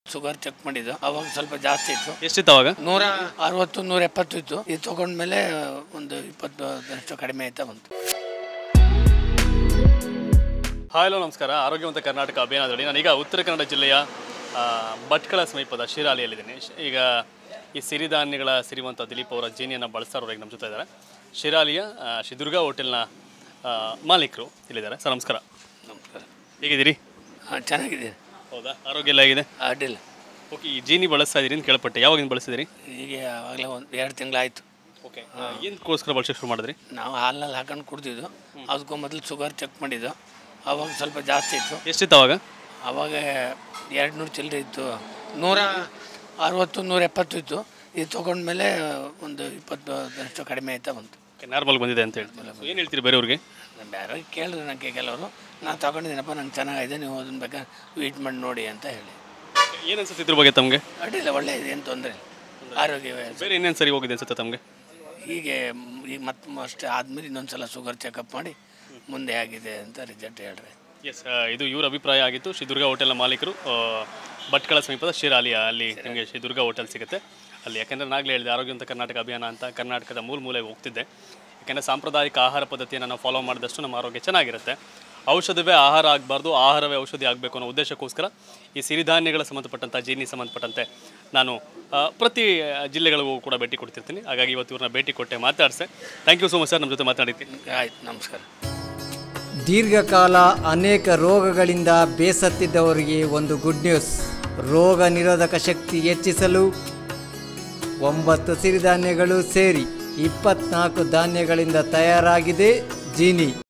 sugar check ಮಾಡಿದ್ದು ಅವಾಗ ಸ್ವಲ್ಪ ಜಾಸ್ತಿ ಇತ್ತು ಎಷ್ಟಿತ್ತು ಅವಾಗ ನೂರ ಅರವತ್ತು ನೂರ ಎಪ್ಪತ್ತು ಇತ್ತು ಇದು ತಗೊಂಡ್ಮೇಲೆ ಒಂದು ಇಪ್ಪತ್ತು ಕಡಿಮೆ ಆಯ್ತಾ ಬಂತು ಹಾಯ್ ಹಲೋ ನಮಸ್ಕಾರ ಆರೋಗ್ಯವಂತ ಕರ್ನಾಟಕ ಅಭಿಯಾನದಡಿ ನಾನೀಗ ಉತ್ತರ ಕನ್ನಡ ಜಿಲ್ಲೆಯ ಆ, ಭಟ್ಕಳ ಸಮೀಪದ ಶಿರಾಲಿಯಲ್ಲಿದ್ದೀನಿ ಶ್- ಈಗ ಈ ಸಿರಿಧಾನ್ಯಗಳ ಸಿರಿವಂತ ದಿಲೀಪ್ ಅವರ ಜೇನಿಯನ್ನು ಬಳಸ್ತಾರವ್ರಿಗೆ ನಮ್ಮ ಜೊತೆ ಇದ್ದಾರೆ ಶಿರಾಲಿಯ ಆ, ಶ್ರೀ ದುರ್ಗಾ ಹೋಟೆಲ್ನ ಆ, ಮಾಲೀಕರು ಇಲ್ಲಿದ್ದಾರೆ ಸರ್ ನಮಸ್ಕಾರ ನಮಸ್ಕಾರ ಹೇಗಿದ್ದೀರಿ ಹಾಂ ಚೆನ್ನಾಗಿದೆ ಹೌದಾ ಆರೋಗ್ಯ ಎಲ್ಲ ಆಗಿದೆ ಅಡ್ಡಿಲ್ಲ ಓಕೆ ಈ ಜೀನಿ ಬಳಸ್ತಾ ಇದ್ದೀರಿ ಅಂತ ಕೇಳ್ಪಟ್ಟೆ ಯಾವಾಗಿಂದ ಬಳಸಿದಿರಿ ಹೀಗೆ ಆವಾಗಲೇ ಒಂದು ಎರಡು ತಿಂಗಳಾಯಿತು ಓಕೆ ಏನಕ್ಕೋಸ್ಕರ ಬಳಸೋಕೆ ಶುರು ಮಾಡಿದ್ರಿ ನಾವು ಹಾಲಿನಲ್ಲಿ ಹಾಕೊಂಡು ಕುಡ್ದಿದ್ದು ಅದಕ್ಕೂ ಮೊದಲು ಶುಗರ್ ಚೆಕ್ ಮಾಡಿದ್ದು ಅವಾಗ ಸ್ವಲ್ಪ ಜಾಸ್ತಿ ಇತ್ತು ಎಷ್ಟಿತ್ತು ಅವಾಗ ಅವಾಗ ಎರಡು ನೂರು ಚಿಲ್ಲರೆ ಇತ್ತು ನೂರ ಅರವತ್ತು ನೂರ ಎಪ್ಪತ್ತು ಇತ್ತು ಇದು ತೊಗೊಂಡ್ಮೇಲೆ ಒಂದು ಇಪ್ಪತ್ತು ಕಡಿಮೆ ಆಯ್ತಾ ಬಂತು ನಾರ್ಮಲ್ ಬಂದಿದೆ ಅಂತ ಹೇಳ್ತೀರಾ ಏನು ಹೇಳ್ತೀರಿ ಬೇರೆಯವ್ರಿಗೆ ಬೇರೆ ಕೇಳಿದ್ರು ನನಗೆ ಕೆಲವರು ನಾನು ತಗೊಂಡಿದ್ದೀನಪ್ಪ ನಂಗೆ ಚೆನ್ನಾಗಿದೆ ನೀವು ಅದನ್ನ ಬೇಕಾದ್ರೆ ವೀಟ್ ಮಾಡಿ ನೋಡಿ ಅಂತ ಹೇಳಿ ಏನು ಅನ್ಸುತ್ತೆ ಇದ್ರ ಬಗ್ಗೆ ತಮಗೆ ಅಡ್ಡಿಲ್ಲ ಒಳ್ಳೆ ಇದೆ ಏನು ತೊಂದರೆ ಇಲ್ಲ ಆರೋಗ್ಯವೇ ಬೇರೆ ಇನ್ನೇನು ಸರಿ ಹೋಗಿದೆ ಅನ್ಸುತ್ತೆ ತಮಗೆ ಹೀಗೆ ಮ್, ಈಗ ಮತ್ತೆ ಅಷ್ಟೇ ಆದಮೇಲೆ ಇನ್ನೊಂದು ಸಲ ಶುಗರ್ ಚೆಕಪ್ ಮಾಡಿ ಮುಂದೆ ಆಗಿದೆ ಅಂತ ರಿಸಲ್ಟ್ ಹೇಳ್ರಿ ಎಸ್ ಇದು ಇವ್ರ ಅಭಿಪ್ರಾಯ ಆಗಿತ್ತು ಶ್ರೀ ದುರ್ಗಾ ಹೋಟೆಲ್ನ ಮಾಲೀಕರು ಆ, ಭಟ್ಕಳ ಸಮೀಪದ ಶಿರಾಲಿ ಅಲ್ಲಿ ನಿಮಗೆ ಶ್ರೀ ದುರ್ಗಾ ಹೋಟೆಲ್ ಸಿಗುತ್ತೆ ಅಲ್ಲಿ ಯಾಕೆಂದರೆ ನಾಗಲೇ ಹೇಳಿದೆ ಆರೋಗ್ಯವಂತ ಕರ್ನಾಟಕ ಅಭಿಯಾನ ಅಂತ ಕರ್ನಾಟಕದ ಮೂಲ ಮೂಲೆ ಹೋಗ್ತಿದ್ದೆ ಯಾಕೆಂದರೆ ಸಾಂಪ್ರದಾಯಿಕ ಆಹಾರ ಪದ್ಧತಿಯನ್ನು ನಾವು ಫಾಲೋ ಮಾಡಿದಷ್ಟು ನಮ್ಮ ಆರೋಗ್ಯ ಚೆನ್ನಾಗಿರುತ್ತೆ ಔಷಧವೇ ಆಹಾರ ಆಗಬಾರ್ದು ಆಹಾರವೇ ಔಷಧಿ ಆಗಬೇಕು ಅನ್ನೋ ಉದ್ದೇಶಕ್ಕೋಸ್ಕರ ಈ ಸಿರಿಧಾನ್ಯಗಳ ಸಂಬಂಧಪಟ್ಟಂಥ ಜೀನಿ ಸಂಬಂಧಪಟ್ಟಂತೆ ನಾನು ಆ, ಪ್ರತಿ ಜಿಲ್ಲೆಗಳಿಗೂ ಕೂಡ ಭೇಟಿ ಕೊಡ್ತಿರ್ತೀನಿ ಹಾಗಾಗಿ ಇವತ್ತು ಇವ್ರನ್ನ ಭೇಟಿ ಕೊಟ್ಟೆ ಮಾತಾಡಿಸೆ thank you so much sir ನಮ್ಮ ಜೊತೆ ಮಾತನಾಡಿದ್ದೀನಿ ಆಯ್ತು ನಮಸ್ಕಾರ ದೀರ್ಘಕಾಲ ಅನೇಕ ರೋಗಗಳಿಂದ ಬೇಸತ್ತಿದ್ದವರಿಗೆ ಒಂದು ಗುಡ್ ನ್ಯೂಸ್ ರೋಗ ನಿರೋಧಕ ಶಕ್ತಿ ಹೆಚ್ಚಿಸಲು ಒಂಬತ್ತು ಸಿರಿಧಾನ್ಯಗಳು ಸೇರಿ ಇಪ್ಪತ್ನಾಲ್ಕು ಧಾನ್ಯಗಳಿಂದ ತಯಾರಾಗಿದೆ ಜೀನಿ